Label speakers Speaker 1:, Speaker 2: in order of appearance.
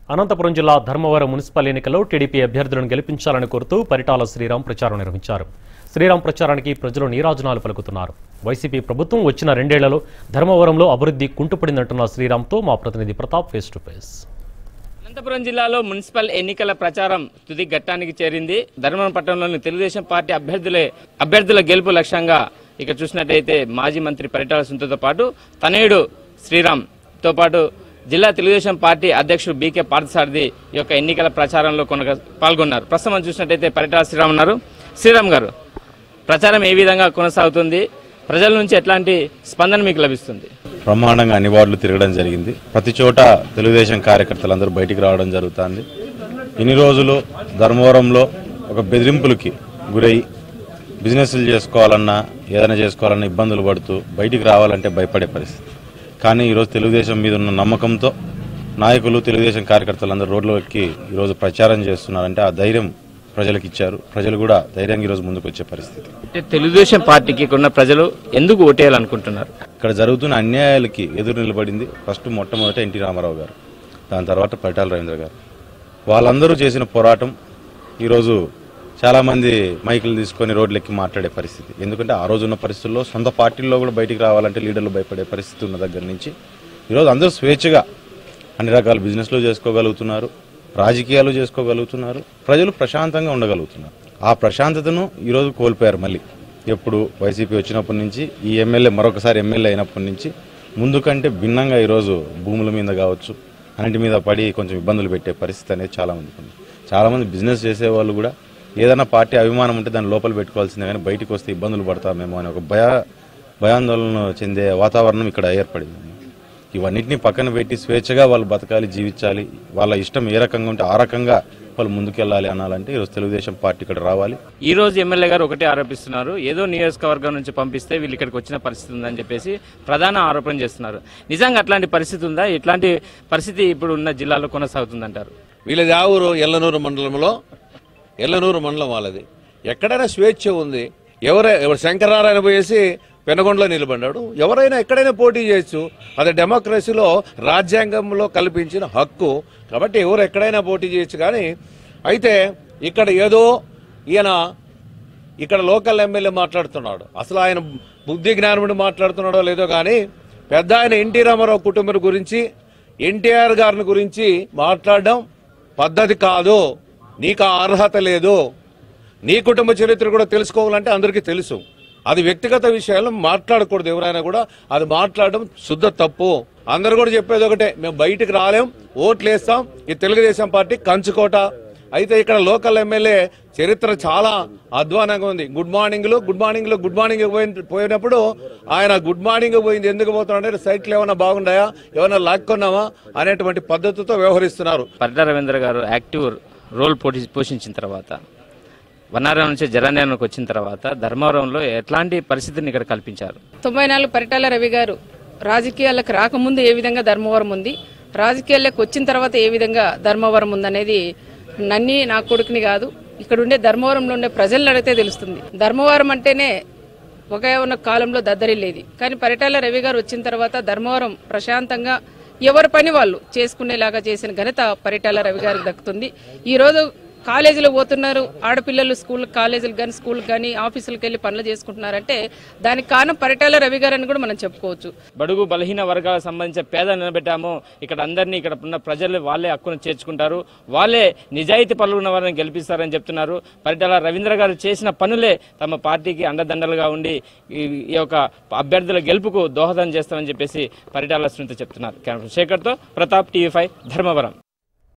Speaker 1: అనంతపురం జిల్లా ధర్మవరం మున్సిపల్ ఎన్నికల్లో టీడీపీ అభ్యర్థులను గెలిపించాలని కోరుతూ పరిటాల శ్రీరామ్ ప్రచారం నిర్వహించారు శ్రీరామ్ ప్రచారానికి ప్రజలు నీరాజనాలు పలుకుతున్నారు వైసీపీ ప్రభుత్వం వచ్చిన రెండేళ్లలో ధర్మవరంలో అభివృద్ధి కుంటుపడిందంటున్న శ్రీరామ్తో మా ప్రతినిధి Pratap face to face
Speaker 2: Anantapuram జిల్లాలో మున్సిపల్ ఎన్నికల ప్రచారం తుది ఘట్టానికి చేరింది ధర్మవరం పట్టణంలోని తెలుగుదేశం పార్టీ అభ్యర్థులే అభ్యర్థుల గెలుపు లక్ష్యంగా ఇక చూసినట్టయితే మాజీ మంత్రి పరిటాల సుంతతో పాటు తనయుడు శ్రీరామ్ తో పాటు జిల్లా తెలుగుదేశం పార్టీ అధ్యక్షుడు బీకే పార్థసారథి ఈ యొక్క ఎన్నికల ప్రచారంలో కొనగ పాల్గొన్నారు ప్రస్తుతం మనం చూసినట్టయితే పరిటాల శ్రీరామ్ ఉన్నారు శ్రీరామ్ గారు ప్రచారం ఏ విధంగా కొనసాగుతుంది ప్రజల నుంచి ఎట్లాంటి స్పందన మీకు లభిస్తుంది
Speaker 3: బ్రహ్మాండంగా అన్ని వార్డులు తిరగడం జరిగింది ప్రతి చోట తెలుగుదేశం కార్యకర్తలందరూ బయటికి రావడం జరుగుతుంది ఇన్ని రోజులు ధర్మవరంలో ఒక బెదిరింపులకి గురై బిజినెస్లు చేసుకోవాలన్నా ఏదైనా చేసుకోవాలన్నా ఇబ్బందులు పడుతూ బయటికి రావాలంటే భయపడే పరిస్థితి కానీ ఈరోజు తెలుగుదేశం మీద ఉన్న నమ్మకంతో నాయకులు తెలుగుదేశం కార్యకర్తలందరూ రోడ్లకి ఈరోజు ప్రచారం చేస్తున్నారంటే ఆ ధైర్యం ప్రజలకు ఇచ్చారు ప్రజలు కూడా ధైర్యంగా ఈరోజు ముందుకు వచ్చే పరిస్థితి
Speaker 2: అంటే తెలుగుదేశం పార్టీకి ఉన్న ప్రజలు ఎందుకు ఓటేయాలనుకుంటున్నారు
Speaker 3: ఇక్కడ జరుగుతున్న అన్యాయాలకి ఎదురు నిలబడింది ఫస్ట్ మొట్టమొదట ఎన్టీ రామారావు గారు దాని తర్వాత పరిటాల రవీంద్ర గారు వాళ్ళందరూ చేసిన పోరాటం ఈరోజు చాలామంది మైకులు తీసుకొని రోడ్లెక్కి మాట్లాడే పరిస్థితి ఎందుకంటే ఆ రోజు ఉన్న పరిస్థితుల్లో సొంత పార్టీల్లో కూడా బయటికి రావాలంటే లీడర్లు భయపడే పరిస్థితి ఉన్న దగ్గర నుంచి ఈరోజు అందరూ స్వేచ్ఛగా అన్ని రకాల బిజినెస్లు చేసుకోగలుగుతున్నారు రాజకీయాలు చేసుకోగలుగుతున్నారు ప్రజలు ప్రశాంతంగా ఉండగలుగుతున్నారు ఆ ప్రశాంతతను ఈరోజు కోల్పోయారు మళ్ళీ ఎప్పుడు వైసీపీ వచ్చినప్పటి నుంచి ఈ ఎమ్మెల్యే మరొకసారి ఎమ్మెల్యే అయినప్పటి నుంచి ముందు కంటే భిన్నంగా ఈరోజు భూముల మీద కావచ్చు అన్నిటి మీద పడి కొంచెం ఇబ్బందులు పెట్టే పరిస్థితి అనేది చాలా మందికి ఉంది చాలామంది బిజినెస్ చేసే వాళ్ళు కూడా ఏదైనా పార్టీ అభిమానం ఉంటే దాన్ని లోపల పెట్టుకోవాల్సిందే కానీ బయటకు వస్తే ఇబ్బందులు పడతామేమో అని ఒక భయ భయాందోళన చెందే వాతావరణం ఇక్కడ ఏర్పడింది ఇవన్నిటిని పక్కన పెట్టి స్వేచ్ఛగా వాళ్ళు బతకాలి జీవించాలి వాళ్ళ ఇష్టం ఏ రకంగా ఉంటే ఆ రకంగా వాళ్ళు ముందుకెళ్ళాలి అనాలంటే ఈరోజు తెలుగుదేశం పార్టీ ఇక్కడ రావాలి
Speaker 2: ఈ రోజు ఎమ్మెల్యే గారు ఒకటే ఆరోపిస్తున్నారు ఏదో నియోజకవర్గం నుంచి పంపిస్తే వీళ్ళు ఇక్కడికి వచ్చిన పరిస్థితి ఉందని చెప్పేసి ప్రధాన ఆరోపణ చేస్తున్నారు నిజంగా అట్లాంటి పరిస్థితి ఉందా ఇట్లాంటి పరిస్థితి ఇప్పుడు ఉన్న జిల్లాలో కొనసాగుతుందంటారు
Speaker 4: వీళ్ళది ఆ ఊరు ఎల్లనూరు మండలంలో ఎల్లనూరు మండలం వాళ్ళది ఎక్కడైనా స్వేచ్ఛ ఉంది ఎవరై ఎవరు శంకరనారాయణ పోయేసి పెనగొండలో నిలబడ్డాడు ఎవరైనా ఎక్కడైనా పోటీ చేయొచ్చు అది డెమోక్రసీలో రాజ్యాంగంలో కల్పించిన హక్కు కాబట్టి ఎవరు ఎక్కడైనా పోటీ చేయొచ్చు కానీ అయితే ఇక్కడ ఏదో ఈయన ఇక్కడ లోకల్ ఎమ్మెల్యే మాట్లాడుతున్నాడు అసలు ఆయన బుద్ధి జ్ఞానముడు మాట్లాడుతున్నాడో లేదో కానీ పెద్ద ఆయన ఎన్టీ రామారావు కుటుంబం గురించి ఎన్టీఆర్ గారిని గురించి మాట్లాడడం పద్ధతి కాదు నీకు ఆ అర్హత లేదు నీ కుటుంబ చరిత్ర కూడా తెలుసుకోవాలంటే అందరికీ తెలుసు అది వ్యక్తిగత విషయాలు మాట్లాడకూడదు ఎవరైనా కూడా అది మాట్లాడడం శుద్ధ తప్పు అందరు కూడా చెప్పేది ఒకటే మేము బయటికి రాలేం ఓట్లు వేస్తాం ఈ తెలుగుదేశం పార్టీ కంచుకోట అయితే ఇక్కడ లోకల్ ఎమ్మెల్యే చరిత్ర చాలా అధ్వానంగా ఉంది గుడ్ మార్నింగ్లు గుడ్ మార్నింగ్లు గుడ్ మార్నింగ్ పోయిన పోయినప్పుడు ఆయన గుడ్ మార్నింగ్ పోయింది ఎందుకు పోతున్నాడంటే సైట్లు ఏమైనా బాగున్నాయా ఏమైనా లాక్కున్నామా అనేటువంటి పద్ధతితో వ్యవహరిస్తున్నారు
Speaker 2: పరిటాల రవీంద్ర గారు యాక్టివ్ రోల్ పోటీ పోషించిన తర్వాత వనారం నుంచి జరాన్యానికి వచ్చిన తర్వాత ధర్మవరంలో ఎట్లాంటి పరిస్థితిని ఇక్కడ కల్పించారు
Speaker 5: తొంభై నాలుగు పరిటాల రవి గారు రాజకీయాలకు రాకముందు ఏ విధంగా ధర్మవరం ఉంది రాజకీయాల్లోకి వచ్చిన తర్వాత ఏ విధంగా ధర్మవరం ఉందనేది నన్ని నా కొడుకుని కాదు ఇక్కడ ఉండే ధర్మవరంలో ఉండే ప్రజలను అడిగితే తెలుస్తుంది ధర్మవరం అంటేనే ఒక ఉన్న కాలంలో దద్దరిల్లేది కానీ పరిటాల రవి గారు వచ్చిన తర్వాత ధర్మవరం ప్రశాంతంగా ఎవరి పని వాళ్ళు చేసుకునేలాగా చేసిన ఘనత పరిటాల రవి గారికి దక్కుతుంది ఈ రోజు కాలేజీలో పోతున్నారు ఆడపిల్లలు స్కూల్ కాలేజీలకు కానీ స్కూల్కి కానీ ఆఫీసులకు వెళ్ళి పనులు చేసుకుంటున్నారంటే దానికి కారణం పరిటాల రవి గారు అని కూడా మనం చెప్పుకోవచ్చు
Speaker 2: బడుగు బలహీన వర్గాలకు సంబంధించిన పేద నిలబెట్టాము ఇక్కడ అందరినీ ఇక్కడ ఉన్న ప్రజలు వాళ్ళే హక్కును చేర్చుకుంటారు వాళ్ళే నిజాయితీ పనులు ఉన్న వారిని గెలిపిస్తారని చెప్తున్నారు పరిటాల రవీంద్ర గారు చేసిన పనులే తమ పార్టీకి అండదండలుగా ఉండి ఈ ఈ యొక్క అభ్యర్థుల గెలుపుకు దోహదం చేస్తామని చెప్పేసి పరిటాల సునీత చెప్తున్నారు కెమెరా శేఖర్తో ప్రతాప్ టీవీ ఫైవ్ ధర్మవరం